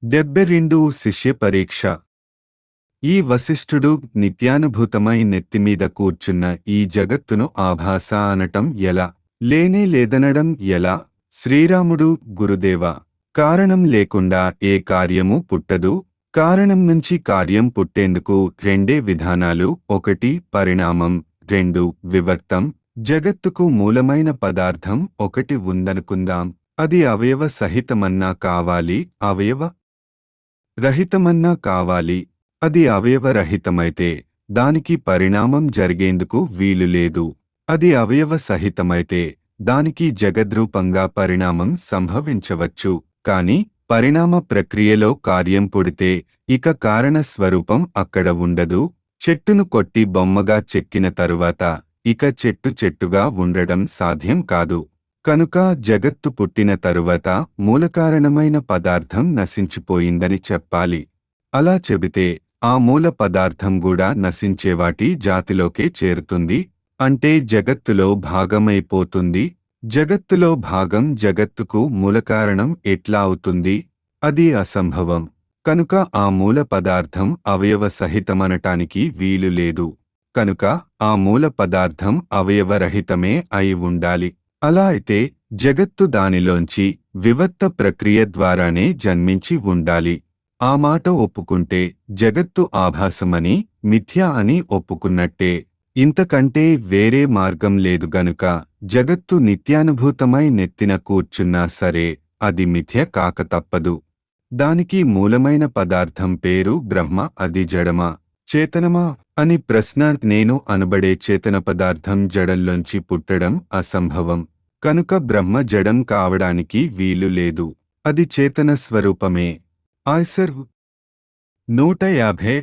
డెబ్బె రెండు శిష్య పరీక్ష ఈ వశిష్ఠుడు నిత్యానుభూతమై నెత్తిమీద కూర్చున్న ఈ జగత్తును ఆభాస అనటం ఎలా లేనే లేదనడం ఎలా శ్రీరాముడు గురుదేవ కారణం లేకుండా ఏ కార్యము పుట్టదు కారణం నుంచి కార్యం పుట్టేందుకు రెండే విధానాలు ఒకటి పరిణామం రెండు వివర్తం జగత్తుకు మూలమైన పదార్థం ఒకటి ఉందనుకుందాం అది అవయవ సహితమన్నా కావాలి అవయవ రహితమన్నా కావాలి అది అవయవరహితమైతే దానికి పరిణామం జరిగేందుకు వీలు లేదు అది అవయవ సహితమైతే దానికి జగద్రూపంగా పరిణామం సంభవించవచ్చు కాని పరిణామ ప్రక్రియలో కార్యం పుడితే ఇక కారణ స్వరూపం అక్కడ ఉండదు చెట్టును కొట్టి బొమ్మగా చెక్కిన తరువాత ఇక చెట్టు చెట్టుగా ఉండడం సాధ్యం కాదు కనుక జగత్తు పుట్టిన తరువాత మూలకారణమైన పదార్థం నశించిపోయిందని చెప్పాలి అలా చెబితే ఆ మూల పదార్థం కూడా నశించేవాటి జాతిలోకే చేరుతుంది అంటే జగత్తులో భాగమైపోతుంది జగత్తులో భాగం జగత్తుకు మూలకారణం ఎట్లా అవుతుంది అది అసంభవం కనుక ఆ మూల పదార్థం అవయవ సహితమనటానికి వీలు లేదు కనుక ఆ మూల పదార్థం అవయవరహితమే అయి ఉండాలి అలా అయితే జగత్తు దానిలోంచి వివర్త ప్రక్రియ ద్వారానే జన్మించి ఉండాలి ఆ మాట ఒప్పుకుంటే జగత్తు ఆభాసమని మిథ్య అని ఒప్పుకున్నట్టే ఇంతకంటే వేరే మార్గం లేదు గనుక జగత్తు నిత్యానుభూతమై నెత్తిన కూర్చున్నా సరే అది మిథ్య కాక తప్పదు దానికి మూలమైన పదార్థం పేరు బ్రహ్మ అది జడమా చేతనమా అని ప్రశ్న నేను అనబడే చేతన పదార్థం జడంలోంచి పుట్టడం అసంభవం కనుక బ్రహ్మ జడం కావడానికి వీలు లేదు అది చేతన స్వరూపమే ఆయ్సర్ నూట యాభై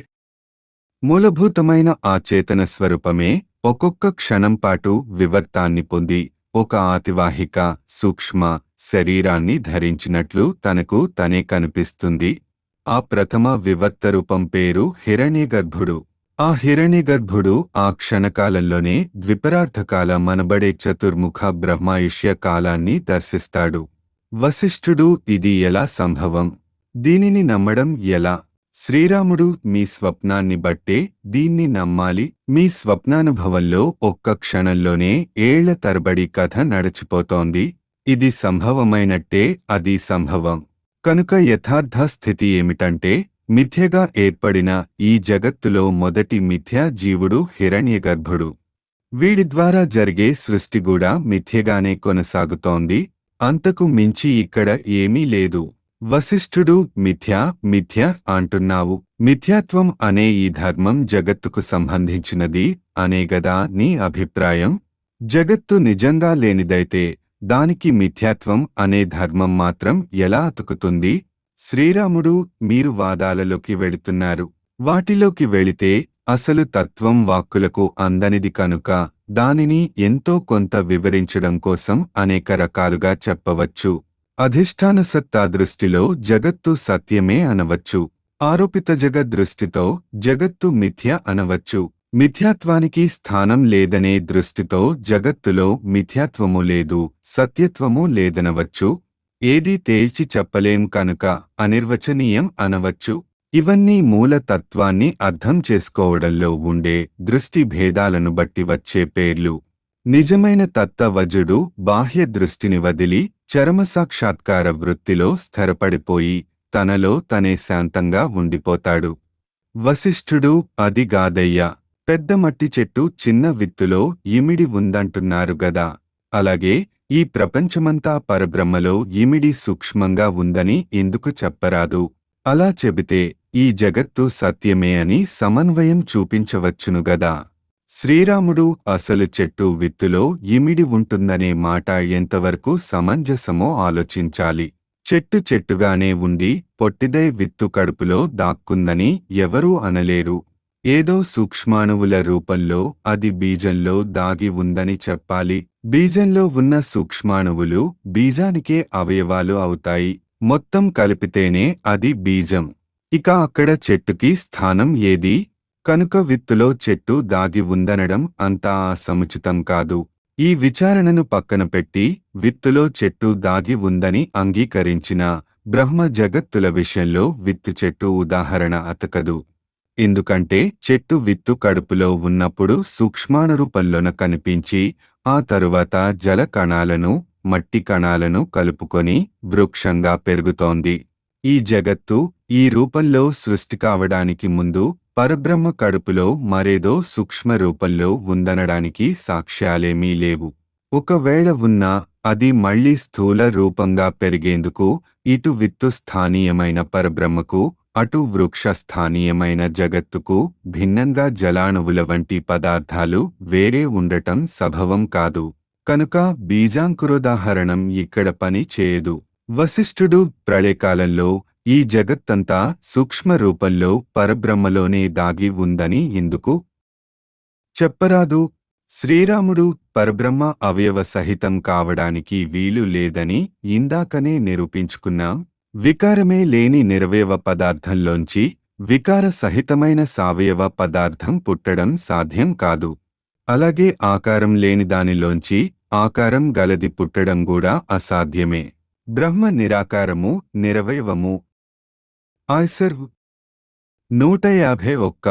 మూలభూతమైన ఆ చేతన స్వరూపమే ఒక్కొక్క క్షణం పాటు వివర్తాన్ని పొంది ఒక ఆతివాహిక సూక్ష్మ శరీరాన్ని ధరించినట్లు తనకు తనే కనిపిస్తుంది ఆ ప్రథమ వివర్త రూపం పేరు హిరణ్యగర్భుడు ఆ హిరణ్యగర్భుడు ఆ క్షణకాలంలోనే ద్విపరార్థకాల మనబడే చతుర్ముఖ బ్రహ్మాయుష్య కాలాన్ని దర్శిస్తాడు వశిష్ఠుడు ఇది ఎలా సంభవం దీనిని నమ్మడం ఎలా శ్రీరాముడు మీ స్వప్నాన్ని బట్టే దీన్ని నమ్మాలి మీ స్వప్నానుభవంలో ఒక్క క్షణంలోనే ఏళ్ల తరబడి కథ నడిచిపోతోంది ఇది సంభవమైనట్టే అది సంభవం కనుక యథార్థ స్థితి ఏమిటంటే మిథ్యగా ఏర్పడిన ఈ జగత్తులో మొదటి మిథ్యా జీవుడు హిరణ్యగర్భుడు వీడి ద్వారా జరిగే సృష్టి కూడా మిథ్యగానే కొనసాగుతోంది అంతకు మించి ఇక్కడ ఏమీ లేదు వశిష్ఠుడు మిథ్యా మిథ్య అంటున్నావు మిథ్యాత్వం అనే ఈ ధర్మం జగత్తుకు సంబంధించినది అనేగదా నీ అభిప్రాయం జగత్తు నిజంగా లేనిదైతే దానికి మిథ్యాత్వం అనే ధర్మం మాత్రం ఎలా అతుకుతుంది శ్రీరాముడు మీరు వాదాలలోకి వెళుతున్నారు వాటిలోకి వెళితే అసలు తత్వం వాక్కులకు అందనిది కనుక దానిని ఎంతో కొంత వివరించడం కోసం అనేక రకాలుగా చెప్పవచ్చు అధిష్టాన సత్తా దృష్టిలో జగత్తు సత్యమే అనవచ్చు ఆరోపిత జగత్ దృష్టితో జగత్తు మిథ్య అనవచ్చు మిథ్యాత్వానికి స్థానం లేదనే దృష్టితో జగత్తులో మిథ్యాత్వము లేదు సత్యత్వము లేదనవచ్చు ఏదీ తేల్చి చెప్పలేం కనుక అనిర్వచనీయం అనవచ్చు ఇవన్నీ మూల తత్వాన్ని అర్థం చేసుకోవడంలో ఉండే దృష్టి భేదాలను బట్టి వచ్చే పేర్లు నిజమైన తత్తవజుడు బాహ్య దృష్టిని వదిలి చరమ సాక్షాత్కార వృత్తిలో స్థిరపడిపోయి తనలో తనే శాంతంగా ఉండిపోతాడు వశిష్ఠుడు అది గాదయ్యా పెద్ద మట్టి చెట్టు చిన్న విత్తులో ఇమిడి ఉందంటున్నారు గదా అలాగే ఈ ప్రపంచమంతా పరబ్రహ్మలో ఇమిడి సూక్ష్మంగా ఉందని ఎందుకు చెప్పరాదు అలా చెబితే ఈ జగత్తు సత్యమే అని సమన్వయం చూపించవచ్చును గదా శ్రీరాముడు అసలు చెట్టు విత్తులో ఇమిడి ఉంటుందనే మాట ఎంతవరకు సమంజసమో ఆలోచించాలి చెట్టు చెట్టుగానే ఉండి పొట్టిదై విత్తు కడుపులో దాక్కుందని ఎవరూ అనలేరు ఏదో సూక్ష్మాణువుల రూపంలో అది బీజంలో దాగి ఉందని చెప్పాలి బీజంలో ఉన్న సూక్ష్మాణువులు బీజానికే అవయవాలు అవుతాయి మొత్తం కలిపితేనే అది బీజం ఇక అక్కడ చెట్టుకి స్థానం ఏది కనుక విత్తులో చెట్టు దాగి ఉందనడం అంతా సముచితం కాదు ఈ విచారణను పక్కన పెట్టి విత్తులో చెట్టు దాగి ఉందని అంగీకరించిన బ్రహ్మ జగత్తుల విషయంలో విత్తు చెట్టు ఉదాహరణ అతకదు ఎందుకంటే చెట్టు విత్తు కడుపులో ఉన్నప్పుడు సూక్ష్మాణురూపంలోన కనిపించి ఆ తరువాత జల కణాలను మట్టి కణాలను కలుపుకొని వృక్షంగా పెరుగుతోంది ఈ జగత్తు ఈ రూపంలో సృష్టి కావడానికి ముందు పరబ్రహ్మ కడుపులో మరేదో సూక్ష్మ రూపంలో ఉందనడానికి సాక్ష్యాలేమీ లేవు ఒకవేళ ఉన్నా అది మళ్లీ స్థూల రూపంగా పెరిగేందుకు ఇటు విత్తు స్థానీయమైన పరబ్రహ్మకు అటు వృక్ష స్థానీయమైన జగత్తుకు భిన్నంగా జలాణువుల వంటి పదార్థాలు వేరే ఉండటం సంభవం కాదు కనుక బీజాంకురోదాహరణం ఇక్కడ పని చేయదు వశిష్ఠుడు ప్రళయకాలంలో ఈ జగత్తంతా సూక్ష్మ రూపంలో పరబ్రహ్మలోనే దాగి ఉందని ఎందుకు చెప్పరాదు శ్రీరాముడు పరబ్రహ్మ అవయవ సహితం కావడానికి వీలు లేదని ఇందాకనే నిరూపించుకున్నాం వికారమే లేని నిరవయవ పదార్థంలోంచి వికార సహితమైన సావయవ పదార్థం పుట్టడం సాధ్యం కాదు అలాగే ఆకారం లేని దానిలోంచి ఆకారం గలది పుట్టడం కూడా అసాధ్యమే బ్రహ్మ నిరాకారము నిరవయవము ఆయ్సర్ నూట యాభై ఒక్క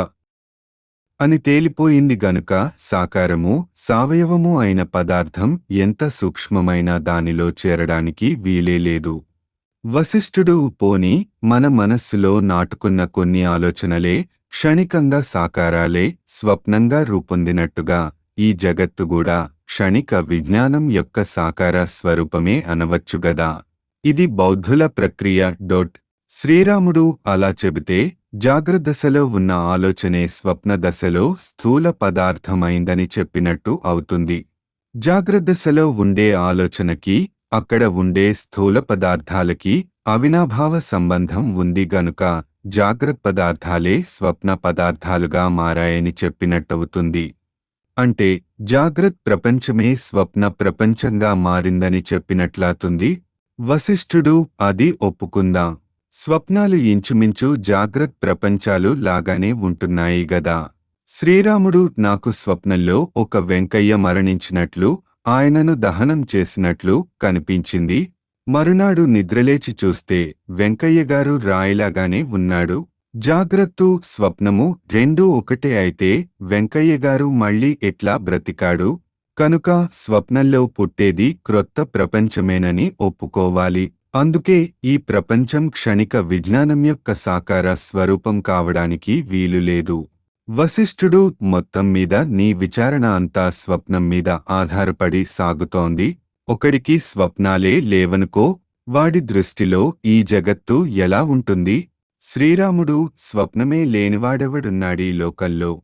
అని తేలిపోయింది గనుక సాకారము సావయవము అయిన పదార్థం ఎంత సూక్ష్మమైన దానిలో చేరడానికి వీలే లేదు వశిష్ఠుడు పోని మన మనస్సులో నాటుకున్న కొన్ని ఆలోచనలే క్షణికంగా సాకారాలే స్వప్నంగా రూపొందినట్టుగా ఈ జగత్తు కూడా క్షణిక విజ్ఞానం యొక్క సాకార స్వరూపమే అనవచ్చుగదా ఇది బౌద్ధుల ప్రక్రియ డొట్ శ్రీరాముడు అలా చెబితే జాగ్రత్తదశలో ఉన్న ఆలోచనే స్వప్న దశలో స్థూల పదార్థమైందని చెప్పినట్టు అవుతుంది జాగ్రత్తదశలో ఉండే ఆలోచనకి అక్కడ ఉండే స్థూల పదార్థాలకి అవినాభావ సంబంధం ఉంది గనుక జాగ్రత్త పదార్థాలే స్వప్న పదార్థాలుగా మారాయని చెప్పినట్టవుతుంది అంటే జాగ్రత్త ప్రపంచమే స్వప్న ప్రపంచంగా మారిందని చెప్పినట్లాతుంది వశిష్ఠుడు అది ఒప్పుకుందాం స్వప్నాలు ఇంచుమించు జాగ్రత్త ప్రపంచాలు లాగానే ఉంటున్నాయి గదా శ్రీరాముడు నాకు స్వప్నంలో ఒక వెంకయ్య మరణించినట్లు ఆయనను దహనం చేసినట్లు కనిపించింది మరునాడు నిద్రలేచి చూస్తే వెంకయ్య గారు రాయిలాగానే ఉన్నాడు జాగ్రత్త స్వప్నము రెండూ ఒకటే అయితే వెంకయ్య గారు మళ్ళీ ఎట్లా బ్రతికాడు కనుక స్వప్నంలో పుట్టేది క్రొత్త ప్రపంచమేనని ఒప్పుకోవాలి అందుకే ఈ ప్రపంచం క్షణిక విజ్ఞానం యొక్క సాకార స్వరూపం కావడానికి వీలు లేదు వశిష్ఠుడు మొత్తం మీద నీ విచారణ అంతా స్వప్నం మీద ఆధారపడి సాగుతోంది ఒకడికి స్వప్నాలే లేవనుకో వాడి దృష్టిలో ఈ జగత్తు ఎలా ఉంటుంది శ్రీరాముడు స్వప్నమే లేనివాడెవడున్నాడీ లోకల్లో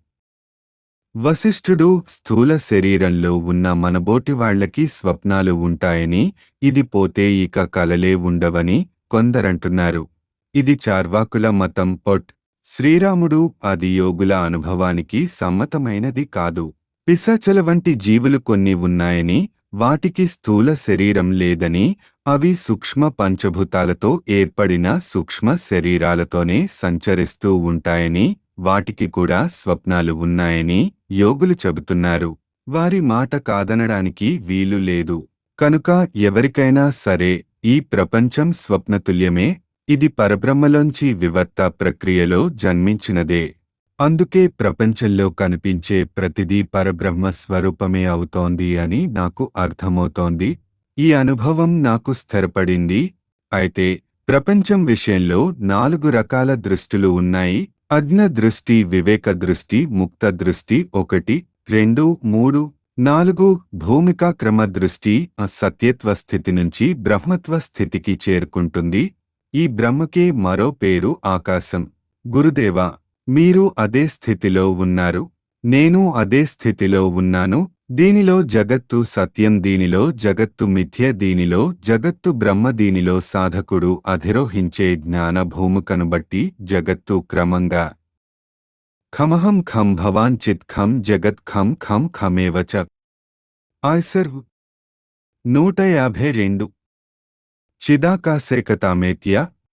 వశిష్ఠుడు స్థూల శరీరంలో ఉన్న మనబోటి వాళ్లకి స్వప్నాలు ఉంటాయని ఇది పోతే ఇక కలలే ఉండవని కొందరంటున్నారు ఇది చార్వాకుల మతం పొట్ శ్రీరాముడు అది యోగుల అనుభవానికి సమ్మతమైనది కాదు పిశాచల వంటి జీవులు కొన్ని ఉన్నాయని వాటికి స్థూల శరీరం లేదని అవి సూక్ష్మ పంచభూతాలతో ఏర్పడిన సూక్ష్మ శరీరాలతోనే సంచరిస్తూ ఉంటాయని వాటికి కూడా స్వప్నాలు ఉన్నాయని యోగులు చెబుతున్నారు వారి మాట కాదనడానికి వీలు లేదు కనుక ఎవరికైనా సరే ఈ ప్రపంచం స్వప్నతుల్యమే ఇది పరబ్రహ్మలోంచి వివర్త ప్రక్రియలో జన్మించినదే అందుకే ప్రపంచంలో కనిపించే ప్రతిదీ పరబ్రహ్మ స్వరూపమే అవుతోంది అని నాకు అర్థమవుతోంది ఈ అనుభవం నాకు స్థిరపడింది అయితే ప్రపంచం విషయంలో నాలుగు రకాల దృష్టులు ఉన్నాయి అజ్ఞ దృష్టి వివేక దృష్టి ముక్త దృష్టి ఒకటి రెండు మూడు నాలుగు భూమికా క్రమ దృష్టి ఆ సత్యత్వ స్థితి నుంచి బ్రహ్మత్వ స్థితికి చేరుకుంటుంది ఈ బ్రహ్మకే మరో పేరు ఆకాశం గురుదేవా మీరు అదే స్థితిలో ఉన్నారు నేను అదే స్థితిలో ఉన్నాను దీనిలో జగత్తు సత్యం దీనిలో జగత్తు మిథ్య దీనిలో జగత్తు బ్రహ్మ దీనిలో సాధకుడు అధిరోహించే జ్ఞాన భూమికను బట్టి జగత్తు క్రమంగా ఖమహం ఖం భవాన్ చిత్ ఖం జగత్ ఖం ఖం ఖమేవచ ఆయ్సర్ నూట యాభై రెండు చిదాకాశేకతామేత్య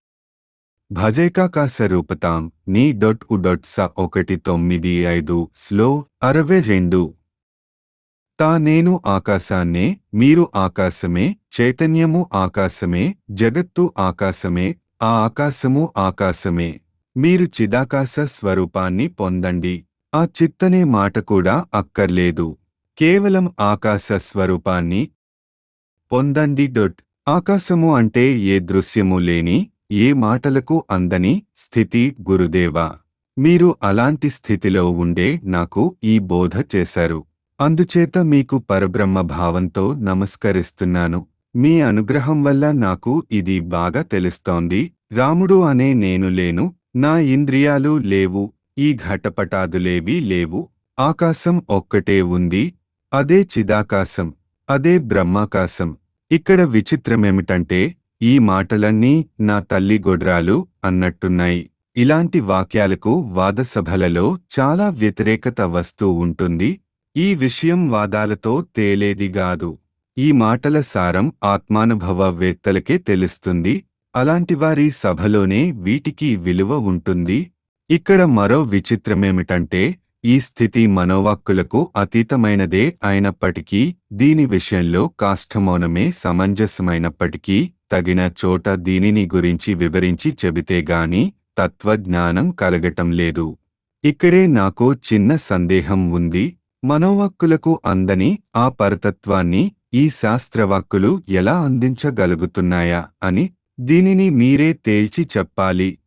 భజైకాకాశ రూపతాం నీ డొట్ ఉ డొట్ స ఒకటి తొమ్మిది ఐదు స్లో అరవై రెండు తా నేను ఆకాశాన్నే మీరు ఆకాశమే చైతన్యము ఆకాశమే జగత్తు ఆకాశమే ఆ ఆకాశము ఆకాశమే మీరు చిదాకాశ స్వరూపాన్ని పొందండి ఆ చిత్తనే మాట కూడా అక్కర్లేదు కేవలం ఆకాశ స్వరూపాన్ని పొందండి డొట్ ఆకాశము అంటే ఏ దృశ్యము లేని ఏ మాటలకు అందని స్థితి గురుదేవా మీరు అలాంటి స్థితిలో ఉండే నాకు ఈ బోధ చేశారు అందుచేత మీకు పరబ్రహ్మ భావంతో నమస్కరిస్తున్నాను మీ అనుగ్రహం వల్ల నాకు ఇది బాగా తెలుస్తోంది రాముడు అనే నేను లేను నా ఇంద్రియాలు లేవు ఈ ఘటపటాదులేవీ లేవు ఆకాశం ఒక్కటే ఉంది అదే చిదాకాశం అదే బ్రహ్మాకాశం ఇక్కడ విచిత్రమేమిటంటే ఈ మాటలన్నీ నా తల్లి గొడ్రాలు అన్నట్టున్నాయి ఇలాంటి వాక్యాలకు వాదసభలలో చాలా వ్యతిరేకత వస్తూ ఉంటుంది ఈ విషయం వాదాలతో తేలేదిగాదు ఈ మాటల సారం ఆత్మానుభవవేత్తలకే తెలుస్తుంది అలాంటివారి సభలోనే వీటికి విలువ ఉంటుంది ఇక్కడ మరో విచిత్రమేమిటంటే ఈ స్థితి మనోవాక్కులకు అతీతమైనదే అయినప్పటికీ దీని విషయంలో కాష్ఠమౌనమే సమంజసమైనప్పటికీ తగిన చోట దీనిని గురించి వివరించి చెబితే గాని తత్వజ్ఞానం కలగటం లేదు ఇక్కడే నాకు చిన్న సందేహం ఉంది మనోవాక్కులకు అందని ఆ పరతత్వాన్ని ఈ శాస్త్రవాక్కులు ఎలా అందించగలుగుతున్నాయా అని దీనిని మీరే తేల్చి చెప్పాలి